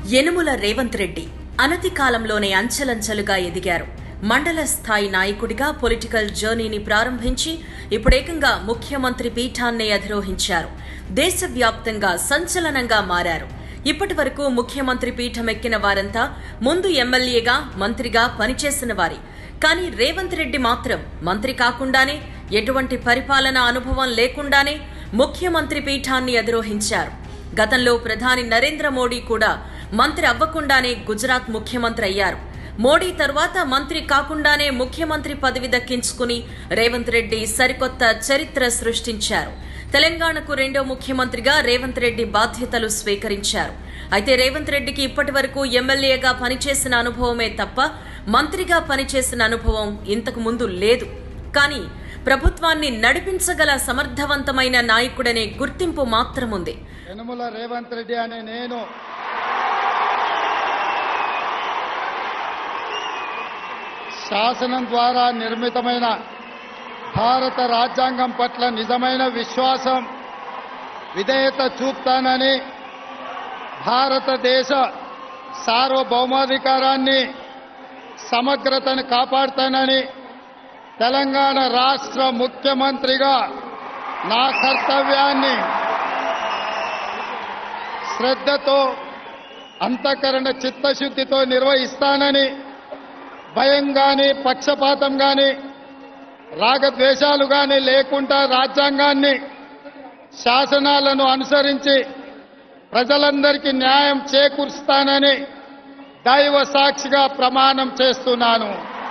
యనుముల రేవంత్ రెడ్డి అనతి కాలంలోనే అంచెలంచెలుగా ఎదిగారు మండల స్థాయి నాయకుడిగా పొలిటికల్ జర్నీని ప్రారంభించి ఇప్పుడేకంగా ముఖ్యమంత్రి పీఠాన్నే అధిరోహించారు దేశవ్యాప్తంగా సంచలనంగా మారారు ఇప్పటి వరకు ముఖ్యమంత్రి పీఠం ఎక్కిన వారంతా ముందు ఎమ్మెల్యేగా మంత్రిగా పనిచేసిన వారి కానీ రేవంత్ రెడ్డి మాత్రం మంత్రి కాకుండానే ఎటువంటి పరిపాలన అనుభవం లేకుండానే ముఖ్యమంత్రి పీఠాన్ని అధిరోహించారు గతంలో ప్రధాని నరేంద్ర మోడీ కూడా మంత్రి అవ్వకుండానే గుజరాత్ ముఖ్యమంత్రి అయ్యారు మోడీ తర్వాత మంత్రి కాకుండానే ముఖ్యమంత్రి పదవి దక్కించుకుని రేవంత్ రెడ్డి సరికొత్త చరిత్ర సృష్టించారు తెలంగాణకు రెండో ముఖ్యమంత్రిగా రేవంత్ రెడ్డి బాధ్యతలు స్వీకరించారు అయితే రేవంత్ రెడ్డికి ఇప్పటి వరకు ఎమ్మెల్యేగా పనిచేసిన అనుభవమే తప్ప మంత్రిగా పనిచేసిన అనుభవం ఇంతకు ముందు లేదు కానీ ప్రభుత్వాన్ని నడిపించగల సమర్థవంతమైన నాయకుడనే గుర్తింపు మాత్రముంది యనుమల రేవంత్ రెడ్డి అనే నేను శాసనం ద్వారా నిర్మితమైన భారత రాజ్యాంగం పట్ల నిజమైన విశ్వాసం విధేయత చూపుతానని భారతదేశ సార్వభౌమాధికారాన్ని సమగ్రతను కాపాడుతానని తెలంగాణ రాష్ట్ర ముఖ్యమంత్రిగా నా కర్తవ్యాన్ని శ్రద్ధతో అంతఃకరణ చిత్తశుద్ధితో నిర్వహిస్తానని భయం గాని పక్షపాతం గాని రాగద్వేషాలు గాని లేకుండా రాజ్యాంగాన్ని శాసనాలను అనుసరించి ప్రజలందరికీ న్యాయం చేకూరుస్తానని దైవ సాక్షిగా ప్రమాణం చేస్తున్నాను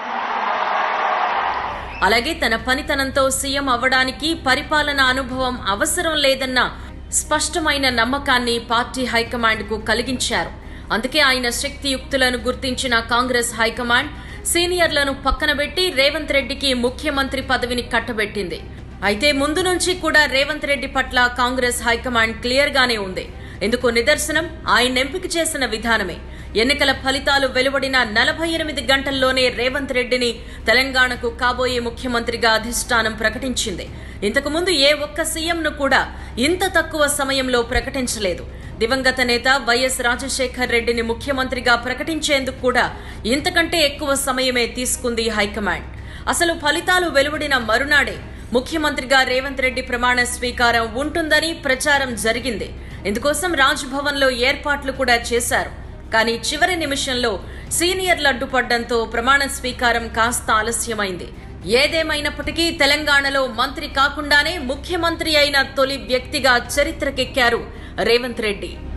అలాగే తన పనితనంతో సీఎం అవ్వడానికి పరిపాలన అనుభవం అవసరం లేదన్న స్పష్టమైన నమ్మకాన్ని పార్టీ హైకమాండ్కు కలిగించారు అందుకే ఆయన శక్తియుక్తులను గుర్తించిన కాంగ్రెస్ హైకమాండ్ సీనియర్లను పక్కనబెట్టి రేవంత్ రెడ్డికి ముఖ్యమంత్రి పదవిని కట్టబెట్టింది అయితే ముందు నుంచి కూడా రేవంత్ రెడ్డి పట్ల కాంగ్రెస్ హైకమాండ్ క్లియర్ గానే ఉంది ఇందుకు నిదర్శనం ఆయన ఎంపిక చేసిన విధానమే ఎన్నికల ఫలితాలు వెలువడిన నలభై ఎనిమిది గంటల్లోనే రేవంత్ రెడ్డిని తెలంగాణకు కాబోయే ముఖ్యమంత్రిగా అధిష్టానం ప్రకటించింది ఇంతకుముందు ఏ ఒక్క సీఎంను కూడా ఇంత తక్కువ సమయంలో ప్రకటించలేదు దివంగత నేత వైఎస్ రాజశేఖర్ రెడ్డిని ముఖ్యమంత్రిగా ప్రకటించేందుకు కూడా ఇంతకంటే ఎక్కువ సమయమే తీసుకుంది హైకమాండ్ అసలు ఫలితాలు వెలువడిన మరునాడే ముఖ్యమంత్రిగా రేవంత్ రెడ్డి ప్రమాణ స్వీకారం ఉంటుందని ప్రచారం జరిగింది ఇందుకోసం రాజ్భవన్లో ఏర్పాట్లు కూడా చేశారు కానీ చివరి నిమిషంలో సీనియర్లు అడ్డుపడ్డంతో ప్రమాణ స్వీకారం కాస్త ఆలస్యమైంది ఏదేమైనప్పటికీ తెలంగాణలో మంత్రి కాకుండానే ముఖ్యమంత్రి అయిన తొలి వ్యక్తిగా చరిత్రకెక్కారు రేవంత్ రెడ్డి